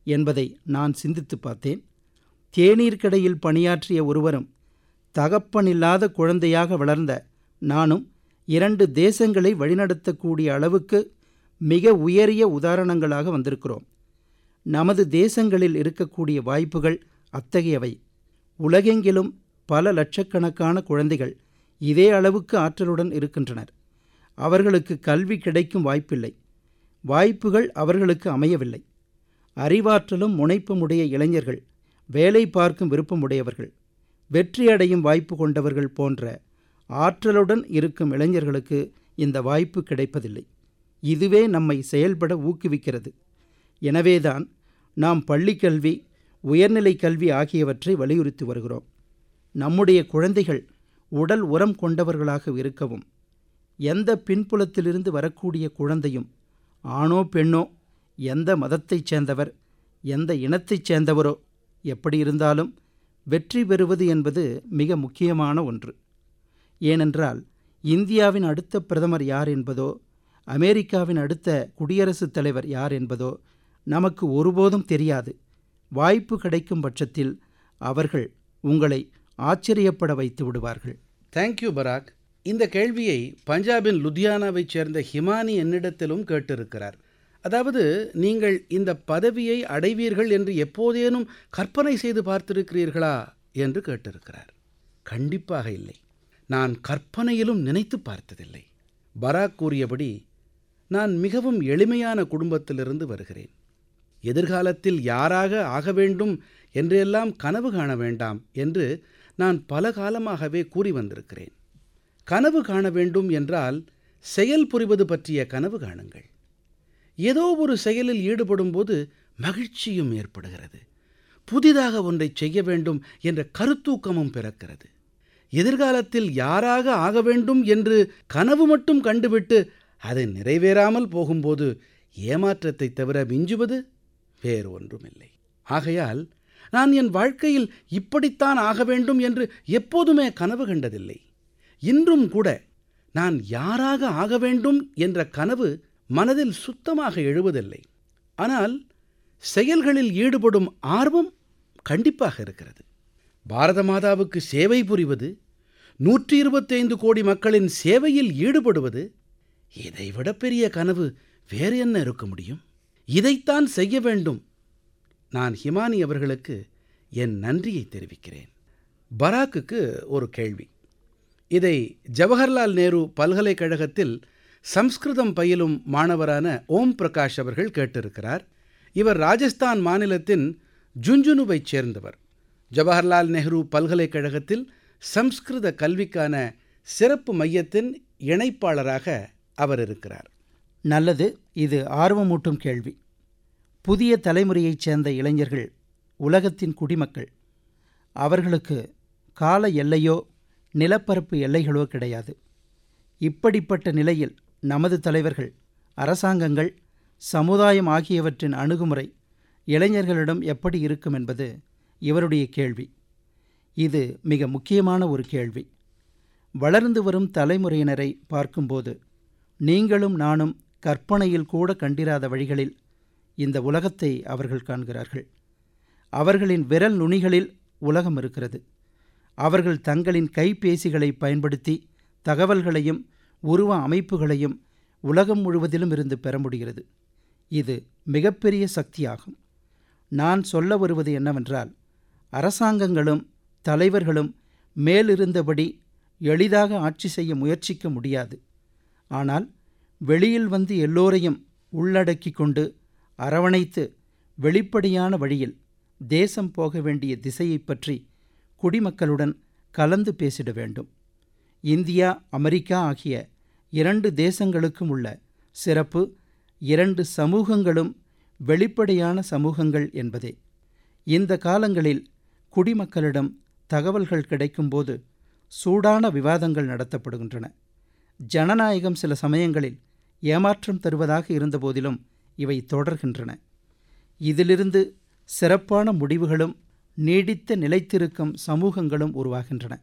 என்பதை நான் சிந்தித்து பார்த்தேன் தேநீர் கடையில் பணியாற்றிய ஒருவரும் தகப்பனில்லாத குழந்தையாக வளர்ந்த நானும் இரண்டு தேசங்களை வழிநடத்தக்கூடிய அளவுக்கு மிக உயரிய உதாரணங்களாக வந்திருக்கிறோம் நமது தேசங்களில் இருக்கக்கூடிய வாய்ப்புகள் அத்தகையவை உலகெங்கிலும் பல லட்சக்கணக்கான குழந்தைகள் இதே அளவுக்கு ஆற்றலுடன் இருக்கின்றனர் அவர்களுக்கு கல்வி கிடைக்கும் வாய்ப்பில்லை வாய்ப்புகள் அவர்களுக்கு அமையவில்லை அறிவாற்றலும் முனைப்புமுடைய இளைஞர்கள் வேலை பார்க்கும் விருப்பமுடையவர்கள் வெற்றியடையும் வாய்ப்பு கொண்டவர்கள் போன்ற ஆற்றலுடன் இருக்கும் இளைஞர்களுக்கு இந்த வாய்ப்பு கிடைப்பதில்லை இதுவே நம்மை செயல்பட ஊக்குவிக்கிறது எனவேதான் நாம் பள்ளிக்கல்வி உயர்நிலை கல்வி ஆகியவற்றை வலியுறுத்தி வருகிறோம் நம்முடைய குழந்தைகள் உடல் உரம் கொண்டவர்களாக இருக்கவும் எந்த பின்புலத்திலிருந்து வரக்கூடிய குழந்தையும் ஆணோ பெண்ணோ எந்த மதத்தைச் சேர்ந்தவர் எந்த இனத்தைச் சேர்ந்தவரோ எப்படி இருந்தாலும் வெற்றி பெறுவது என்பது மிக முக்கியமான ஒன்று ஏனென்றால் இந்தியாவின் அடுத்த பிரதமர் யார் என்பதோ அமெரிக்காவின் அடுத்த குடியரசுத் தலைவர் யார் என்பதோ நமக்கு ஒருபோதும் தெரியாது வாய்ப்பு கிடைக்கும் பட்சத்தில் அவர்கள் உங்களை ஆச்சரியப்பட வைத்து விடுவார்கள் தேங்க்யூ பராக் இந்த கேள்வியை பஞ்சாபின் லுதியானாவைச் சேர்ந்த ஹிமானி என்னிடத்திலும் கேட்டிருக்கிறார் அதாவது நீங்கள் இந்த பதவியை அடைவீர்கள் என்று எப்போதேனும் கற்பனை செய்து பார்த்திருக்கிறீர்களா என்று கேட்டிருக்கிறார் கண்டிப்பாக இல்லை நான் கற்பனையிலும் நினைத்து பார்த்ததில்லை பராக் கூறியபடி நான் மிகவும் எளிமையான குடும்பத்திலிருந்து வருகிறேன் எதிர்காலத்தில் யாராக ஆக வேண்டும் என்றெல்லாம் கனவு காண வேண்டாம் என்று நான் பல காலமாகவே கூறி வந்திருக்கிறேன் கனவு காண வேண்டும் என்றால் செயல் புரிவது பற்றிய கனவு காணுங்கள் ஏதோ ஒரு செயலில் ஈடுபடும்போது மகிழ்ச்சியும் ஏற்படுகிறது புதிதாக ஒன்றை செய்ய வேண்டும் என்ற கருத்தூக்கமும் பிறக்கிறது எதிர்காலத்தில் யாராக ஆக வேண்டும் என்று கனவு மட்டும் கண்டுவிட்டு அது நிறைவேறாமல் போகும்போது ஏமாற்றத்தை தவிர மிஞ்சுவது வேறு ஒன்றுமில்லை ஆகையால் நான் என் வாழ்க்கையில் இப்படித்தான் ஆக வேண்டும் என்று எப்போதுமே கனவு கண்டதில்லை இன்றும் கூட நான் யாராக ஆக வேண்டும் என்ற கனவு மனதில் சுத்தமாக எழுவதில்லை ஆனால் செயல்களில் ஈடுபடும் ஆர்வம் கண்டிப்பாக இருக்கிறது பாரத மாதாவுக்கு சேவை புரிவது நூற்றி இருபத்தைந்து கோடி மக்களின் சேவையில் ஈடுபடுவது இதைவிட பெரிய கனவு வேறு என்ன இருக்க முடியும் இதைத்தான் செய்ய வேண்டும் நான் ஹிமானி அவர்களுக்கு என் நன்றியை தெரிவிக்கிறேன் பராக்குக்கு ஒரு கேள்வி இதை ஜவஹர்லால் நேரு பல்கலைக்கழகத்தில் சம்ஸ்கிருதம் பயிலும் மாணவரான ஓம் பிரகாஷ் அவர்கள் கேட்டிருக்கிறார் இவர் ராஜஸ்தான் மாநிலத்தின் ஜுன்ஜுனுவைச் சேர்ந்தவர் ஜவஹர்லால் நெஹ்ரு பல்கலைக்கழகத்தில் சம்ஸ்கிருத கல்விக்கான சிறப்பு மையத்தின் இணைப்பாளராக அவர் இருக்கிறார் நல்லது இது ஆர்வமூட்டும் கேள்வி புதிய தலைமுறையைச் சேர்ந்த இளைஞர்கள் உலகத்தின் குடிமக்கள் அவர்களுக்கு கால எல்லையோ நிலப்பரப்பு எல்லைகளோ கிடையாது இப்படிப்பட்ட நிலையில் நமது தலைவர்கள் அரசாங்கங்கள் சமுதாயம் ஆகியவற்றின் அணுகுமுறை இளைஞர்களிடம் எப்படி இருக்கும் என்பது இவருடைய கேள்வி இது மிக முக்கியமான ஒரு கேள்வி வளர்ந்து வரும் தலைமுறையினரை பார்க்கும்போது நீங்களும் நானும் கற்பனையில் கூட கண்டிராத வழிகளில் இந்த உலகத்தை அவர்கள் காண்கிறார்கள் அவர்களின் விரல் நுனிகளில் உலகம் இருக்கிறது அவர்கள் தங்களின் கைபேசிகளை பயன்படுத்தி தகவல்களையும் உருவ அமைப்புகளையும் உலகம் முழுவதிலும் இருந்து பெற முடிகிறது இது மிகப்பெரிய சக்தியாகும் நான் சொல்ல வருவது என்னவென்றால் அரசாங்கங்களும் தலைவர்களும் மேலிருந்தபடி எளிதாக ஆட்சி செய்ய முயற்சிக்க முடியாது ஆனால் வெளியில் வந்து எல்லோரையும் உள்ளடக்கி கொண்டு அரவணைத்து வெளிப்படையான வழியில் தேசம் போக வேண்டிய திசையைப் பற்றி குடிமக்களுடன் கலந்து பேசிட வேண்டும் இந்தியா அமெரிக்கா ஆகிய இரண்டு தேசங்களுக்கும் உள்ள சிறப்பு இரண்டு சமூகங்களும் வெளிப்படையான சமூகங்கள் என்பதே இந்த காலங்களில் குடிமக்களிடம் தகவல்கள் கிடைக்கும்போது சூடான விவாதங்கள் நடத்தப்படுகின்றன ஜனநாயகம் சில சமயங்களில் ஏமாற்றம் தருவதாக இருந்தபோதிலும் இவை தொடர்கின்றன இதிலிருந்து சிறப்பான முடிவுகளும் நீடித்த நிலைத்திருக்கும் சமூகங்களும் உருவாகின்றன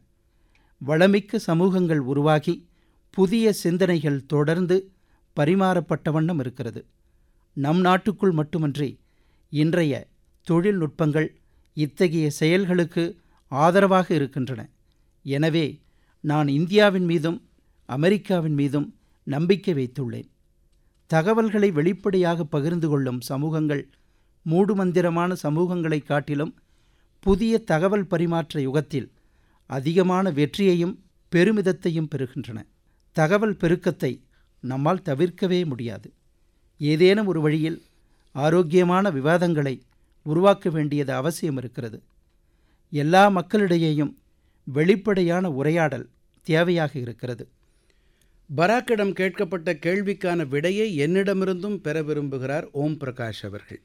வளமிக்க சமூகங்கள் உருவாகி புதிய சிந்தனைகள் தொடர்ந்து பரிமாறப்பட்ட வண்ணம் இருக்கிறது நம் நாட்டுக்குள் மட்டுமன்றி இன்றைய தொழில்நுட்பங்கள் இத்தகைய செயல்களுக்கு ஆதரவாக இருக்கின்றன எனவே நான் இந்தியாவின் மீதும் அமெரிக்காவின் மீதும் நம்பிக்கை வைத்துள்ளேன் தகவல்களை வெளிப்படையாக பகிர்ந்து கொள்ளும் சமூகங்கள் மூடுமந்திரமான சமூகங்களைக் காட்டிலும் புதிய தகவல் பரிமாற்ற யுகத்தில் அதிகமான வெற்றியையும் பெருமிதத்தையும் பெறுகின்றன தகவல் பெருக்கத்தை நம்மால் தவிர்க்கவே முடியாது ஏதேனும் ஒரு வழியில் ஆரோக்கியமான விவாதங்களை உருவாக்க வேண்டியது அவசியம் இருக்கிறது எல்லா மக்களிடையேயும் வெளிப்படையான உரையாடல் தேவையாக இருக்கிறது பராக்கிடம் கேட்கப்பட்ட கேள்விக்கான விடையை என்னிடமிருந்தும் பெற விரும்புகிறார் ஓம் பிரகாஷ் அவர்கள்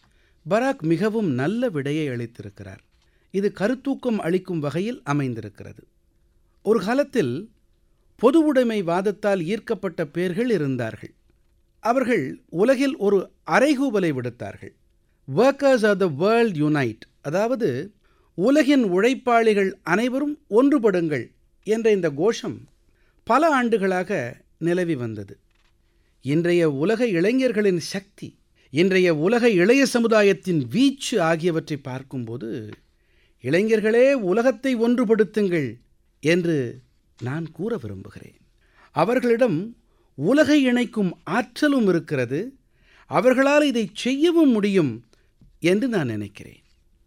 பராக் மிகவும் நல்ல விடையை அளித்திருக்கிறார் இது கருத்தூக்கம் அளிக்கும் வகையில் அமைந்திருக்கிறது ஒரு காலத்தில் பொது உடைமை வாதத்தால் ஈர்க்கப்பட்ட பேர்கள் இருந்தார்கள் அவர்கள் உலகில் ஒரு அறைகூவலை விடுத்தார்கள் workers are the world unite அதாவது உலகின் உழைப்பாளிகள் அனைவரும் ஒன்றுபடுங்கள் என்ற இந்த கோஷம் பல ஆண்டுகளாக நிலவி வந்தது இன்றைய உலக இளைஞர்களின் சக்தி இன்றைய உலக இளைய சமுதாயத்தின் வீச்சு ஆகியவற்றை பார்க்கும்போது இளைஞர்களே உலகத்தை ஒன்றுபடுத்துங்கள் என்று நான் கூற விரும்புகிறேன் அவர்களிடம் உலகை இணைக்கும் ஆற்றலும் இருக்கிறது அவர்களால் இதை செய்யவும் முடியும் என்று நான் நினைக்கிறேன்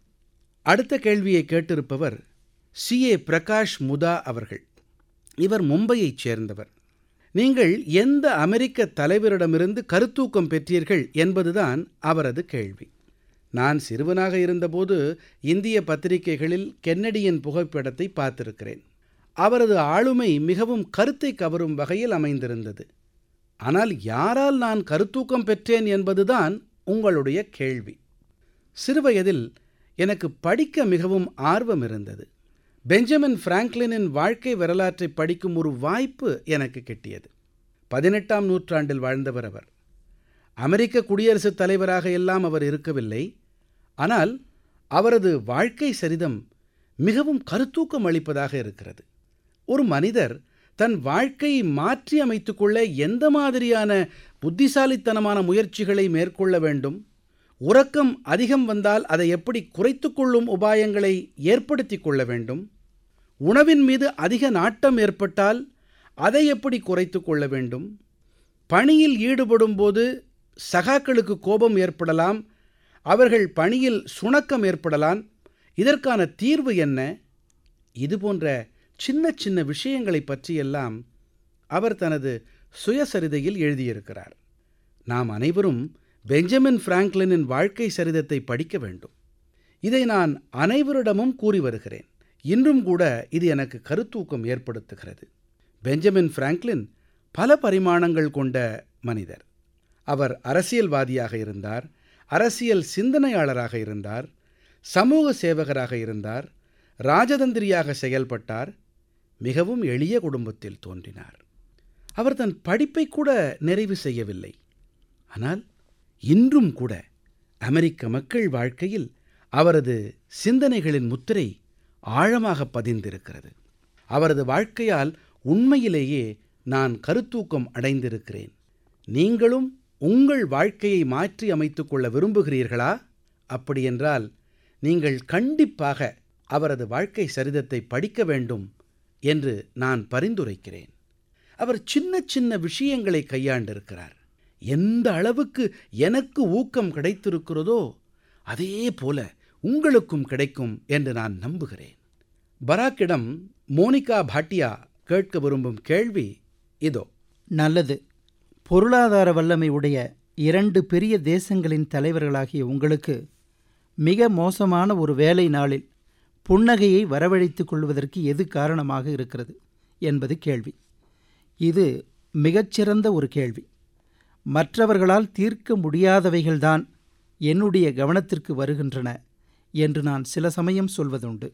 அடுத்த கேள்வியை கேட்டிருப்பவர் சி ஏ பிரகாஷ் முதா அவர்கள் இவர் மும்பையைச் சேர்ந்தவர் நீங்கள் எந்த அமெரிக்க தலைவரிடமிருந்து கருத்தூக்கம் பெற்றீர்கள் என்பதுதான் அவரது கேள்வி நான் சிறுவனாக இருந்தபோது இந்திய பத்திரிகைகளில் கென்னடியின் புகைப்படத்தை பார்த்திருக்கிறேன் அவரது ஆளுமை மிகவும் கருத்தை கவரும் வகையில் அமைந்திருந்தது ஆனால் யாரால் நான் கருத்தூக்கம் பெற்றேன் என்பதுதான் உங்களுடைய கேள்வி சிறுவயதில் எனக்கு படிக்க மிகவும் ஆர்வம் இருந்தது பெஞ்சமின் பிராங்க்லினின் வாழ்க்கை வரலாற்றை படிக்கும் ஒரு வாய்ப்பு எனக்கு கிட்டியது பதினெட்டாம் நூற்றாண்டில் வாழ்ந்தவர் அவர் அமெரிக்க குடியரசுத் தலைவராக எல்லாம் அவர் இருக்கவில்லை ஆனால் அவரது வாழ்க்கை சரிதம் மிகவும் கருத்தூக்கம் அளிப்பதாக இருக்கிறது ஒரு மனிதர் தன் வாழ்க்கையை மாற்றி அமைத்துக் கொள்ள எந்த மாதிரியான புத்திசாலித்தனமான முயற்சிகளை மேற்கொள்ள வேண்டும் உறக்கம் அதிகம் வந்தால் அதை எப்படி குறைத்து கொள்ளும் உபாயங்களை ஏற்படுத்தி கொள்ள வேண்டும் உணவின் மீது அதிக நாட்டம் ஏற்பட்டால் அதை எப்படி குறைத்து கொள்ள வேண்டும் பணியில் ஈடுபடும் போது சகாக்களுக்கு கோபம் ஏற்படலாம் அவர்கள் பணியில் சுணக்கம் ஏற்படலாம் இதற்கான தீர்வு என்ன இது போன்ற சின்ன சின்ன விஷயங்களை பற்றியெல்லாம் அவர் தனது சுயசரிதையில் எழுதியிருக்கிறார் நாம் அனைவரும் பெஞ்சமின் பிராங்க்லினின் வாழ்க்கை சரிதத்தை படிக்க வேண்டும் இதை நான் அனைவரிடமும் கூறி வருகிறேன் இன்றும் கூட இது எனக்கு கருத்தூக்கம் ஏற்படுத்துகிறது பெஞ்சமின் பிராங்க்லின் பல பரிமாணங்கள் கொண்ட மனிதர் அவர் அரசியல்வாதியாக இருந்தார் அரசியல் சிந்தனையாளராக இருந்தார் சமூக சேவகராக இருந்தார் ராஜதந்திரியாக செயல்பட்டார் மிகவும் எளிய குடும்பத்தில் தோன்றினார் அவர் தன் படிப்பை கூட நிறைவு செய்யவில்லை ஆனால் இன்றும் கூட அமெரிக்க மக்கள் வாழ்க்கையில் அவரது சிந்தனைகளின் முத்திரை ஆழமாக பதிந்திருக்கிறது அவரது வாழ்க்கையால் உண்மையிலேயே நான் கருத்தூக்கம் அடைந்திருக்கிறேன் நீங்களும் உங்கள் வாழ்க்கையை மாற்றி அமைத்துக் கொள்ள விரும்புகிறீர்களா அப்படியென்றால் நீங்கள் கண்டிப்பாக அவரது வாழ்க்கை சரிதத்தை படிக்க வேண்டும் என்று நான் பரிந்துரைக்கிறேன் அவர் சின்ன சின்ன விஷயங்களை கையாண்டிருக்கிறார் எந்த அளவுக்கு எனக்கு ஊக்கம் கிடைத்திருக்கிறதோ அதே போல உங்களுக்கும் கிடைக்கும் என்று நான் நம்புகிறேன் பராக்கிடம் மோனிகா பாட்டியா கேட்க விரும்பும் கேள்வி இதோ நல்லது பொருளாதார வல்லமை உடைய இரண்டு பெரிய தேசங்களின் தலைவர்களாகிய உங்களுக்கு மிக மோசமான ஒரு வேலை நாளில் புன்னகையை வரவழைத்துக் கொள்வதற்கு எது காரணமாக இருக்கிறது என்பது கேள்வி இது மிகச்சிறந்த ஒரு கேள்வி மற்றவர்களால் தீர்க்க முடியாதவைகள்தான் என்னுடைய கவனத்திற்கு வருகின்றன என்று நான் சில சமயம் சொல்வதுண்டு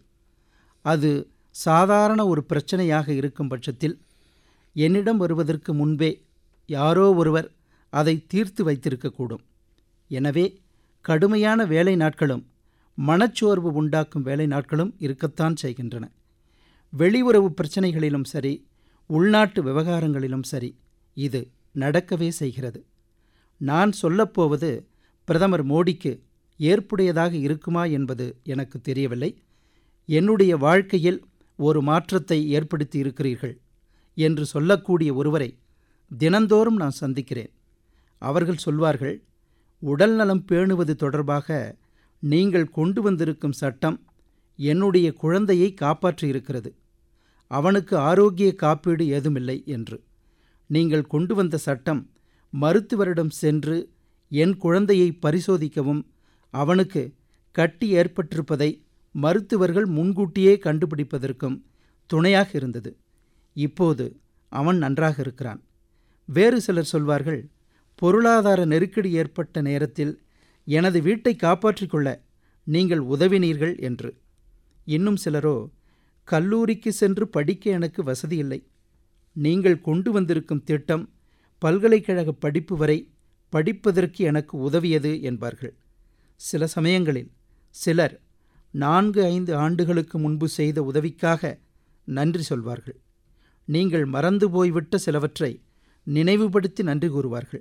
அது சாதாரண ஒரு பிரச்சனையாக இருக்கும் பட்சத்தில் என்னிடம் வருவதற்கு முன்பே யாரோ ஒருவர் அதை தீர்த்து வைத்திருக்கக்கூடும் எனவே கடுமையான வேலை நாட்களும் மனச்சோர்வு உண்டாக்கும் வேலை நாட்களும் இருக்கத்தான் செய்கின்றன வெளியுறவு பிரச்சனைகளிலும் சரி உள்நாட்டு விவகாரங்களிலும் சரி இது நடக்கவே செய்கிறது நான் சொல்லப்போவது பிரதமர் மோடிக்கு ஏற்புடையதாக இருக்குமா என்பது எனக்கு தெரியவில்லை என்னுடைய வாழ்க்கையில் ஒரு மாற்றத்தை ஏற்படுத்தி இருக்கிறீர்கள் என்று சொல்லக்கூடிய ஒருவரை தினந்தோறும் நான் சந்திக்கிறேன் அவர்கள் சொல்வார்கள் உடல்நலம் பேணுவது தொடர்பாக நீங்கள் கொண்டு வந்திருக்கும் சட்டம் என்னுடைய குழந்தையை காப்பாற்றியிருக்கிறது அவனுக்கு ஆரோக்கிய காப்பீடு ஏதுமில்லை என்று நீங்கள் கொண்டு வந்த சட்டம் மருத்துவரிடம் சென்று என் குழந்தையை பரிசோதிக்கவும் அவனுக்கு கட்டி ஏற்பட்டிருப்பதை மருத்துவர்கள் முன்கூட்டியே கண்டுபிடிப்பதற்கும் துணையாக இருந்தது இப்போது அவன் நன்றாக இருக்கிறான் வேறு சிலர் சொல்வார்கள் பொருளாதார நெருக்கடி ஏற்பட்ட நேரத்தில் எனது வீட்டை காப்பாற்றிக் கொள்ள நீங்கள் உதவினீர்கள் என்று இன்னும் சிலரோ கல்லூரிக்கு சென்று படிக்க எனக்கு வசதி இல்லை நீங்கள் கொண்டு வந்திருக்கும் திட்டம் பல்கலைக்கழக படிப்பு வரை படிப்பதற்கு எனக்கு உதவியது என்பார்கள் சில சமயங்களில் சிலர் நான்கு ஐந்து ஆண்டுகளுக்கு முன்பு செய்த உதவிக்காக நன்றி சொல்வார்கள் நீங்கள் மறந்து போய்விட்ட சிலவற்றை நினைவுபடுத்தி நன்றி கூறுவார்கள்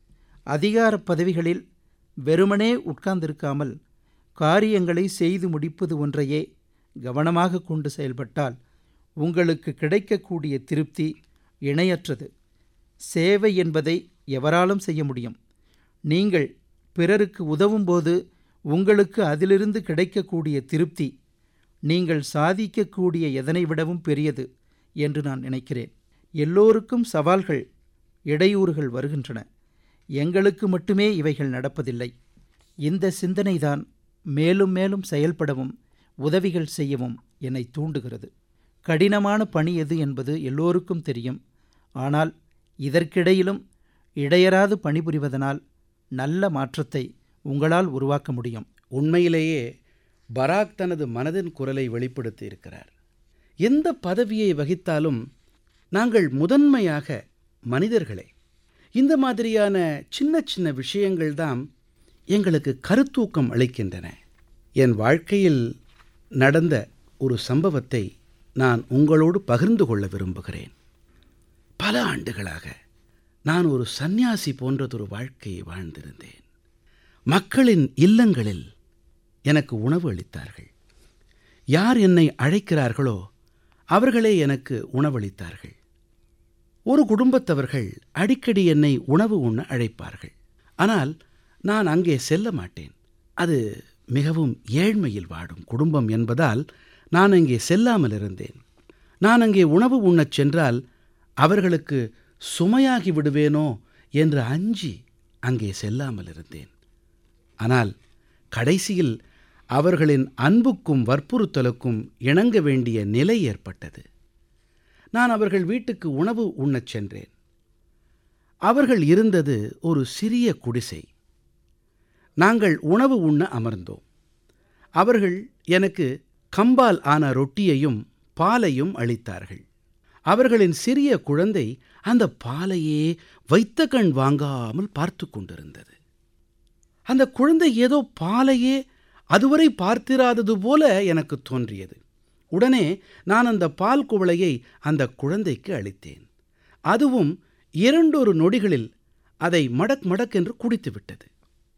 அதிகார பதவிகளில் வெறுமனே உட்கார்ந்திருக்காமல் காரியங்களை செய்து முடிப்பது ஒன்றையே கவனமாக கொண்டு செயல்பட்டால் உங்களுக்கு கிடைக்கக்கூடிய திருப்தி இணையற்றது சேவை என்பதை எவராலும் செய்ய முடியும் நீங்கள் பிறருக்கு உதவும்போது உங்களுக்கு அதிலிருந்து கிடைக்கக்கூடிய திருப்தி நீங்கள் சாதிக்கக்கூடிய எதனை விடவும் பெரியது என்று நான் நினைக்கிறேன் எல்லோருக்கும் சவால்கள் இடையூறுகள் வருகின்றன எங்களுக்கு மட்டுமே இவைகள் நடப்பதில்லை இந்த சிந்தனைதான் மேலும் மேலும் செயல்படவும் உதவிகள் செய்யவும் என்னை தூண்டுகிறது கடினமான பணி எது என்பது எல்லோருக்கும் தெரியும் ஆனால் இதற்கிடையிலும் இடையராது பணிபுரிவதனால் நல்ல மாற்றத்தை உங்களால் உருவாக்க முடியும் உண்மையிலேயே பராக் தனது மனதின் குரலை வெளிப்படுத்தி இருக்கிறார் எந்த பதவியை வகித்தாலும் நாங்கள் முதன்மையாக மனிதர்களே இந்த மாதிரியான சின்ன சின்ன விஷயங்கள்தான் எங்களுக்கு கருத்தூக்கம் அளிக்கின்றன என் வாழ்க்கையில் நடந்த ஒரு சம்பவத்தை நான் உங்களோடு பகிர்ந்து கொள்ள விரும்புகிறேன் பல ஆண்டுகளாக நான் ஒரு சந்நியாசி போன்றதொரு வாழ்க்கையை வாழ்ந்திருந்தேன் மக்களின் இல்லங்களில் எனக்கு உணவு அளித்தார்கள் யார் என்னை அழைக்கிறார்களோ அவர்களே எனக்கு உணவளித்தார்கள் ஒரு குடும்பத்தவர்கள் அடிக்கடி என்னை உணவு உண்ண அழைப்பார்கள் ஆனால் நான் அங்கே செல்ல மாட்டேன் அது மிகவும் ஏழ்மையில் வாடும் குடும்பம் என்பதால் நான் அங்கே செல்லாமல் இருந்தேன் நான் அங்கே உணவு உண்ணச் சென்றால் அவர்களுக்கு சுமையாகி விடுவேனோ என்று அஞ்சி அங்கே செல்லாமல் இருந்தேன் ஆனால் கடைசியில் அவர்களின் அன்புக்கும் வற்புறுத்தலுக்கும் இணங்க வேண்டிய நிலை ஏற்பட்டது நான் அவர்கள் வீட்டுக்கு உணவு உண்ணச் சென்றேன் அவர்கள் இருந்தது ஒரு சிறிய குடிசை நாங்கள் உணவு உண்ண அமர்ந்தோம் அவர்கள் எனக்கு கம்பால் ஆன ரொட்டியையும் பாலையும் அளித்தார்கள் அவர்களின் சிறிய குழந்தை அந்த பாலையே வைத்த கண் வாங்காமல் பார்த்து கொண்டிருந்தது அந்த குழந்தை ஏதோ பாலையே அதுவரை பார்த்திராதது போல எனக்கு தோன்றியது உடனே நான் அந்த பால் குவளையை அந்த குழந்தைக்கு அளித்தேன் அதுவும் இரண்டொரு நொடிகளில் அதை மடக் மடக் என்று குடித்து விட்டது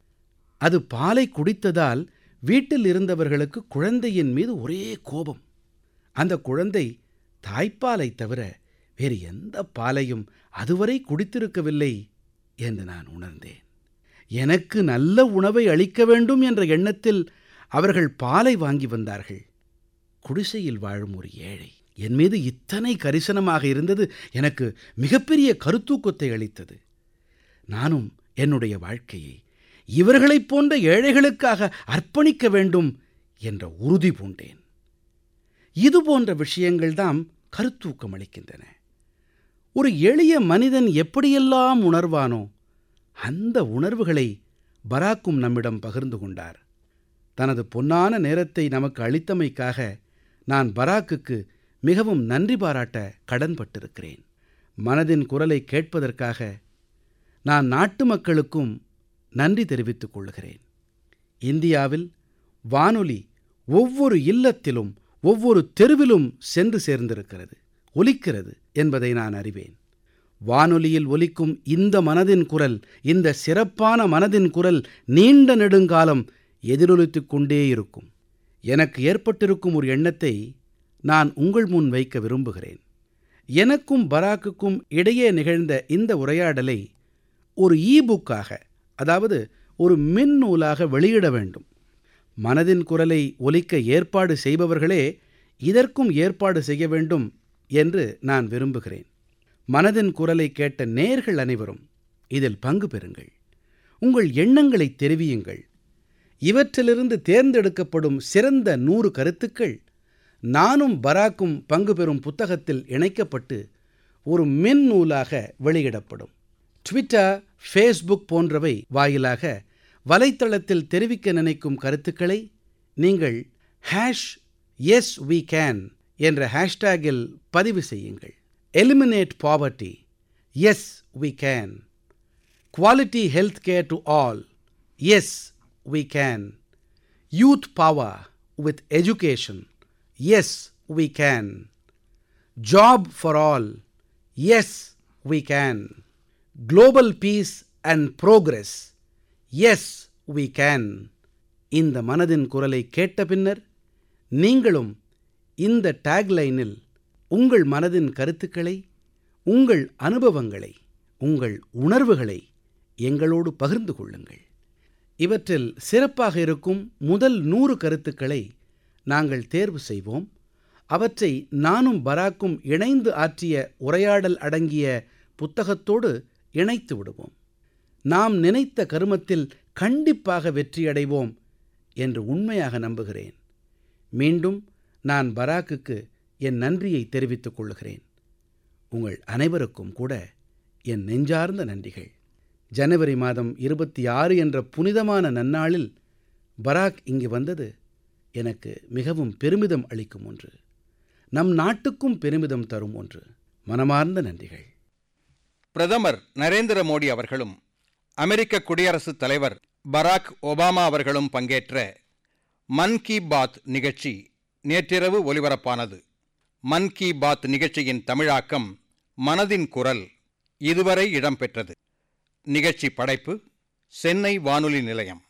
அது பாலை குடித்ததால் வீட்டில் இருந்தவர்களுக்கு குழந்தையின் மீது ஒரே கோபம் அந்த குழந்தை தாய்ப்பாலை தவிர வேறு எந்த பாலையும் அதுவரை குடித்திருக்கவில்லை என்று நான் உணர்ந்தேன் எனக்கு நல்ல உணவை அளிக்க வேண்டும் என்ற எண்ணத்தில் அவர்கள் பாலை வாங்கி வந்தார்கள் குடிசையில் வாழும் ஒரு ஏழை என் மீது இத்தனை கரிசனமாக இருந்தது எனக்கு மிகப்பெரிய கருத்தூக்கத்தை அளித்தது நானும் என்னுடைய வாழ்க்கையை இவர்களைப் போன்ற ஏழைகளுக்காக அர்ப்பணிக்க வேண்டும் என்ற உறுதி பூண்டேன் இது போன்ற விஷயங்கள்தாம் கருத்தூக்கம் அளிக்கின்றன ஒரு எளிய மனிதன் எப்படியெல்லாம் உணர்வானோ அந்த உணர்வுகளை பராக்கும் நம்மிடம் பகிர்ந்து கொண்டார் தனது பொன்னான நேரத்தை நமக்கு அளித்தமைக்காக நான் பராக்குக்கு மிகவும் நன்றி பாராட்ட கடன்பட்டிருக்கிறேன் மனதின் குரலை கேட்பதற்காக நான் நாட்டு மக்களுக்கும் நன்றி தெரிவித்துக் கொள்கிறேன் இந்தியாவில் வானொலி ஒவ்வொரு இல்லத்திலும் ஒவ்வொரு தெருவிலும் சென்று சேர்ந்திருக்கிறது ஒலிக்கிறது என்பதை நான் அறிவேன் வானொலியில் ஒலிக்கும் இந்த மனதின் குரல் இந்த சிறப்பான மனதின் குரல் நீண்ட நெடுங்காலம் எதிரொலித்துக் கொண்டே இருக்கும் எனக்கு ஏற்பட்டிருக்கும் ஒரு எண்ணத்தை நான் உங்கள் முன் வைக்க விரும்புகிறேன் எனக்கும் பராக்குக்கும் இடையே நிகழ்ந்த இந்த உரையாடலை ஒரு ஈ புக்காக அதாவது ஒரு மின் நூலாக வெளியிட வேண்டும் மனதின் குரலை ஒலிக்க ஏற்பாடு செய்பவர்களே இதற்கும் ஏற்பாடு செய்ய வேண்டும் என்று நான் விரும்புகிறேன் மனதின் குரலை கேட்ட நேர்கள் அனைவரும் இதில் பங்கு பெறுங்கள் உங்கள் எண்ணங்களை தெரிவியுங்கள் இவற்றிலிருந்து தேர்ந்தெடுக்கப்படும் சிறந்த நூறு கருத்துக்கள் நானும் பராக்கும் பங்கு பெறும் புத்தகத்தில் இணைக்கப்பட்டு ஒரு மின் நூலாக வெளியிடப்படும் ட்விட்டர் ஃபேஸ்புக் போன்றவை வாயிலாக வலைத்தளத்தில் தெரிவிக்க நினைக்கும் கருத்துக்களை நீங்கள் ஹேஷ் எஸ் வி கேன் என்ற ஹேஷ்டேகில் பதிவு செய்யுங்கள் eliminate poverty yes we can quality health care to all yes we can youth power with education yes we can job for all yes we can global peace and progress yes we can இந்த மனதின் குரலை கேட்ட பின்னர் நீங்களும் இந்த டேக்லைனில் உங்கள் மனதின் கருத்துக்களை உங்கள் அனுபவங்களை உங்கள் உணர்வுகளை எங்களோடு பகிர்ந்து கொள்ளுங்கள் இவற்றில் சிறப்பாக இருக்கும் முதல் நூறு கருத்துக்களை நாங்கள் தேர்வு செய்வோம் அவற்றை நானும் பராக்கும் இணைந்து ஆற்றிய உரையாடல் அடங்கிய புத்தகத்தோடு இணைத்து விடுவோம் நாம் நினைத்த கருமத்தில் கண்டிப்பாக வெற்றியடைவோம் என்று உண்மையாக நம்புகிறேன் மீண்டும் நான் பராக்குக்கு என் நன்றியை தெரிவித்துக் கொள்கிறேன் உங்கள் அனைவருக்கும் கூட என் நெஞ்சார்ந்த நன்றிகள் ஜனவரி மாதம் இருபத்தி ஆறு என்ற புனிதமான நன்னாளில் பராக் இங்கு வந்தது எனக்கு மிகவும் பெருமிதம் அளிக்கும் ஒன்று நம் நாட்டுக்கும் பெருமிதம் தரும் ஒன்று மனமார்ந்த நன்றிகள் பிரதமர் நரேந்திர மோடி அவர்களும் அமெரிக்க குடியரசுத் தலைவர் பராக் ஒபாமா அவர்களும் பங்கேற்ற மன் கி பாத் நிகழ்ச்சி நேற்றிரவு ஒலிபரப்பானது மன் கி பாத் நிகழ்ச்சியின் தமிழாக்கம் மனதின் குரல் இதுவரை இடம்பெற்றது நிகழ்ச்சி படைப்பு சென்னை வானொலி நிலையம்